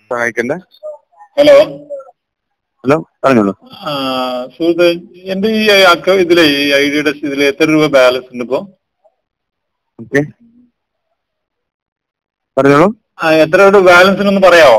സഹായിക്കണ്ടേ hello hello പറഞ്ഞോളൂ ആ, സുഹൃത്ത് എന്റെ ഈ അക്ക ഇതിലെ ഈ ഐ ഡിയുടെ ഇതിൽ എത്ര രൂപ ബാലൻസ് ഉണ്ട് ഇപ്പൊ ഓക്കെ പറഞ്ഞോളൂ ആ, എത്ര രൂപ ബാലൻസ് ഉണ്ടെന്ന് പറയാമോ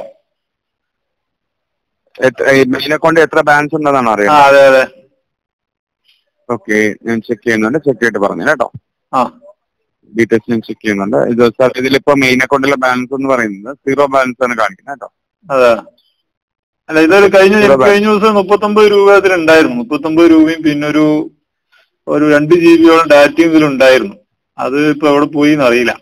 മെയിൻ അക്കൗണ്ട് എത്ര ബാലൻസ് ഉണ്ടെന്നാണ് ആ അറിയാം അതെ അതെ ഓക്കെ ഞാൻ ചെക്ക് ചെയ്യുന്നുണ്ട് ചെക്ക് ചെയ്തിട്ട് പറഞ്ഞു കേട്ടോ ആ ഡീറ്റെയിൽസ് ഞാൻ ചെക്ക് ചെയ്യുന്നുണ്ട് ഇത് സാർ ഇതിലിപ്പോ മെയിൻ അക്കൗണ്ടിലെ ബാലൻസ് എന്ന് പറയുന്നത് സീറോ ബാലൻസ് ആണ് കാണിക്കുന്നത് കേട്ടോ അതെ അല്ല ഇതൊരു കഴിഞ്ഞ Zero balance. കഴിഞ്ഞ ദിവസം മുപ്പത്തൊമ്പത് രൂപ ഇതിലുണ്ടായിരുന്നു മുപ്പത്തൊമ്പത് രൂപയും പിന്നെ ഒരു ഒരു രണ്ട് ജി ബിയോളം ഡാറ്റയും ഇതിലുണ്ടായിരുന്നു അത് ഇപ്പൊ എവിടെ പോയി അറിയില്ല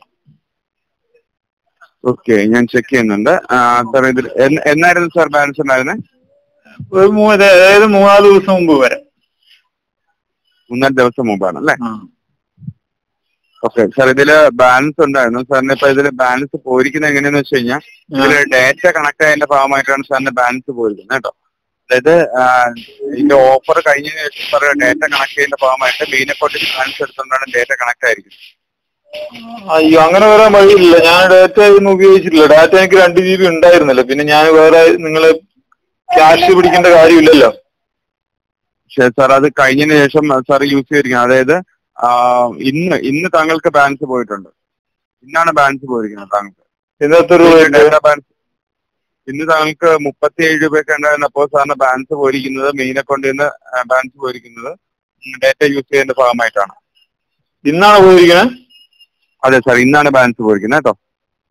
ഓക്കെ ഞാൻ ചെക്ക് ചെയ്യുന്നുണ്ട് സാർ ഇതിൽ എന്ന്- എന്നായിരുന്നു സാർ ബാലൻസ് ഉണ്ടായിരുന്നത് ഒരു മൂ- അതായത് മൂന്നാല് ദിവസം മുമ്പ് വരെ മൂന്നാല് ദിവസം മുമ്പാണ് അല്ലേ ആ. ഓക്കെ സാർ ഇതില് ബാലൻസ് ഉണ്ടായിരുന്നു സാറിന് ഇപ്പൊ ഇതില് ബാലൻസ് പോയിരിക്കുന്നത് എങ്ങനെയാന്ന് വെച്ച് കഴിഞ്ഞാൽ ഇതില് ഡേറ്റ കണക്ട് ആയതിന്റെ ഭാഗമായിട്ടാണ് സാറിന്റെ ബാലൻസ് പോയിരിക്കുന്നത് കേട്ടോ അതായത് ആ, ഇതിന്റെ ഓഫർ കഴിഞ്ഞതിന് ശേഷം സാർ ഡേറ്റ കണക്ട് ചെയ്യുന്ന ഭാഗമായിട്ട് മെയിൻ അക്കൗണ്ടിൽ ബാലൻസ് എടുത്തുകൊണ്ടാണ് ഡേറ്റ കണക്ട് ആയിരിക്കുന്നത് അയ്യോ അങ്ങനെ വരാൻ വഴിയില്ല ഞാൻ ഡാറ്റ ഒന്നും ഉപയോഗിച്ചിട്ടില്ല ഡാറ്റ എനിക്ക് രണ്ട് ജി ബി ഉണ്ടായിരുന്നല്ലോ പിന്നെ ഞാൻ വേറെ നിങ്ങള് ക്യാഷ് പിടിക്കേണ്ട കാര്യമില്ലല്ലോ പക്ഷേ സാർ അത് കഴിഞ്ഞതിന് ശേഷം സാർ യൂസ് ചെയ്തിരിക്കുന്നത് അതായത് ആ, ഇന്ന് ഇന്ന് താങ്കൾക്ക് ബാലൻസ് പോയിട്ടുണ്ട് ഇന്നാണ് ബാലൻസ് പോയിരിക്കുന്നത് താങ്കൾക്ക് ഇന്നത്തെ രൂപ ഡേറ്റ ബാലൻസ് ഇന്ന് താങ്കൾക്ക് മുപ്പത്തിയേഴ് രൂപയൊക്കെ ഉണ്ടായിരുന്നപ്പോൾ സാറിന് ബാലൻസ് പോയിരിക്കുന്നത് മെയിൻ അക്കൗണ്ടിൽ നിന്ന് ബാലൻസ് പോയിരിക്കുന്നത് ഡേറ്റ യൂസ് ചെയ്യുന്നതിന്റെ ഭാഗമായിട്ടാണ് ഇന്നാണ് പോയിരിക്കണേ അതെ സാർ ഇന്നാണ് ബാലൻസ് പോയിരിക്കുന്നത് കേട്ടോ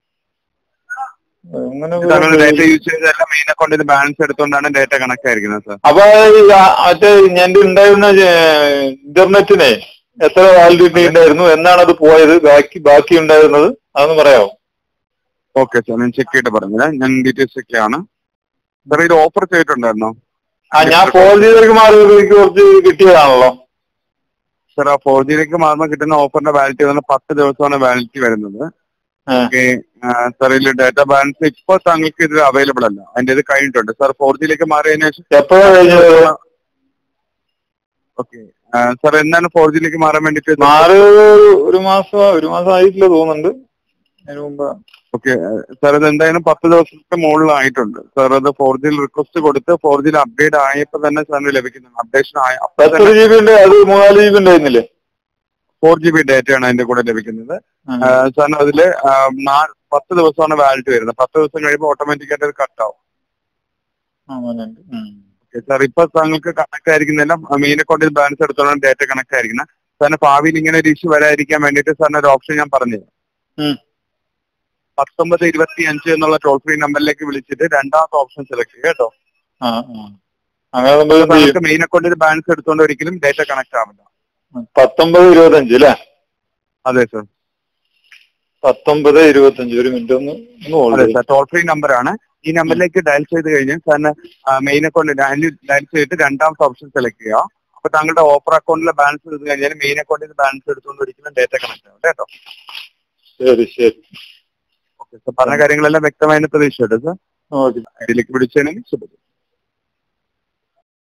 അങ്ങനെ താങ്കൾ ഡേറ്റ യൂസ് ചെയ്തതല്ല മെയിൻ അക്കൗണ്ടിൽ നിന്ന് ബാലൻസ് എടുത്തുകൊണ്ടാണ് ഡേറ്റ കണക്ട് ആയിരിക്കുന്നത് സാർ അപ്പൊ ഈ ആ- മറ്റേ എന്റെ ഉണ്ടായിരുന്ന ഏ, ഇന്റർനെറ്റിനെ എത്ര വാലിഡിറ്റി ഉണ്ടായിരുന്നു എന്നാണ് അത് പോയത് ബാക്കി ബാക്കി ഉണ്ടായിരുന്നത് അതൊന്ന് പറയാമോ ഓക്കെ സാർ ഞാൻ ചെക്ക് ചെയ്തിട്ട് പറഞ്ഞുതരാം ഞാൻ ഡീറ്റെയിൽസ് ഒക്കെയാണ് സാർ ഇത് ഓഫർ ചെയ്തിട്ടുണ്ടായിരുന്നോ ആ ഞാൻ ഫോർ ജിയിലേക്ക് മാറിയത് എനിക്ക് കുറച്ച് കിട്ടിയതാണല്ലോ സാർ ആ ഫോർ ജിയിലേക്ക് മാറുമ്പോൾ കിട്ടുന്ന ഓഫറിന്റെ വാലിറ്റി വന്ന് പത്ത് ദിവസമാണ് വാലിറ്റി വരുന്നത് ആ. ഓക്കെ സാർ ഇതിൽ ഡേറ്റ ബാലൻസ് ഇപ്പൊ താങ്കൾക്ക് ഇത് അവൈലബിൾ അല്ല അതിന്റെ ഇത് കഴിഞ്ഞിട്ടുണ്ട് സാർ ഫോർ ജിയിലേക്ക് മാറിയതിനു ശേഷം എപ്പോഴാ കഴിഞ്ഞത് ഓക്കെ സാർ എന്താണ് ഫോർ ജിയിലേക്ക് മാറാൻ വേണ്ടിട്ട് മാറി ഒരു മാസം ഒരു മാസം ആയിട്ടില്ല തോന്നുന്നുണ്ട് അതിന് മുമ്പ് ഓക്കെ സാർ ഇത് എന്തായാലും പത്ത് ദിവസത്തെ മുകളിലായിട്ടുണ്ട് സാർ അത് ഫോർ ജിയിൽ റിക്വസ്റ്റ് കൊടുത്ത് ഫോർ ജിയിൽ അപ്ഡേറ്റ് ആയപ്പോൾ തന്നെ സാറിന് ലഭിക്കുന്നുണ്ട് അപ്ഡേഷൻ ആയ അപ്പോൾ എത്ര ജി ബി ഉണ്ട് അത് മൂന്നാല് ജി ബി ഉണ്ടായിരുന്നില്ലേ ഫോർ ജി ബി ഡേറ്റയാണ് അതിന്റെ കൂടെ ലഭിക്കുന്നത് ആ. ആ, സാറിന് അതില് ആ, നാ- പത്ത് ദിവസമാണ് വാലിറ്റി വരുന്നത് പത്ത് ദിവസം കഴിയുമ്പോൾ ഓട്ടോമാറ്റിക് ആയിട്ട് അത് കട്ട് ആവും ആ, അങ്ങനെയുണ്ട്. ഉം. ഓക്കെ സാർ ഇപ്പൊ താങ്കൾക്ക് കണക്ട് ആയിരിക്കുന്നില്ല മെയിൻ അക്കൗണ്ടിൽ ബാലൻസ് എടുത്തോളം ഡേറ്റ കണക്ട് ആയിരിക്കണം സാറിന് ഭാവിയിൽ ഇങ്ങനെ ഒരു ഇഷ്യൂ വരാതിരിക്കാൻ വേണ്ടിയിട്ട് സാറിന് ഒരു ഓപ്ഷൻ ഞാൻ പറഞ്ഞു ഉം. പത്തൊമ്പത് ഇരുപത്തി അഞ്ച് എന്നുള്ള ടോൾ ഫ്രീ നമ്പറിലേക്ക് വിളിച്ചിട്ട് രണ്ടാമത്തെ ഓപ്ഷൻ സെലക്ട് ചെയ്യുക കേട്ടോ ആ, ആ. അങ്ങനെ ആകുമ്പോ എന്ത് ചെയ്യും? താങ്കൾക്ക് മെയിൻ അക്കൗണ്ടിൽ ബാലൻസ് എടുത്തുകൊണ്ട് ഒരിക്കലും ഡേറ്റ കണക്ട് ആവില്ല പത്തൊമ്പത് ഇരുപത്തഞ്ച് അല്ലേ അതെ സാർ പത്തൊമ്പത് ഇരുപത്തഞ്ച് ഒരു മിനിറ്റ് ഒന്ന് ഒന്ന് hold അതെ ചെയ്യ്. സാർ ടോൾ ഫ്രീ നമ്പർ ആണ് ഈ നമ്പറിലേക്ക് ഡയൽ ചെയ്ത് കഴിഞ്ഞാൽ സാറിന് മെയിൻ അക്കൗണ്ട് ഡയൽ ചെയ്തിട്ട് രണ്ടാമത്തെ ഓപ്ഷൻ സെലക്ട് ചെയ്യുക അപ്പൊ താങ്കളുടെ ഓഫർ അക്കൗണ്ടിലെ ബാലൻസ് എടുത്ത് കഴിഞ്ഞാൽ മെയിൻ അക്കൗണ്ടിൽ ബാലൻസ് എടുത്തുകൊണ്ട് ഒരിക്കലും ഡേറ്റ കണക്ട് ആവും കേട്ടോ ശരി ശരി ഓക്കെ സാർ പറഞ്ഞ കാര്യങ്ങളെല്ലാം വ്യക്തമായതിന് പ്രതീക്ഷയുണ്ട് സാർ ഓക്കെ ഇതിലേക്ക് വിളിച്ചതിന് ശുഭം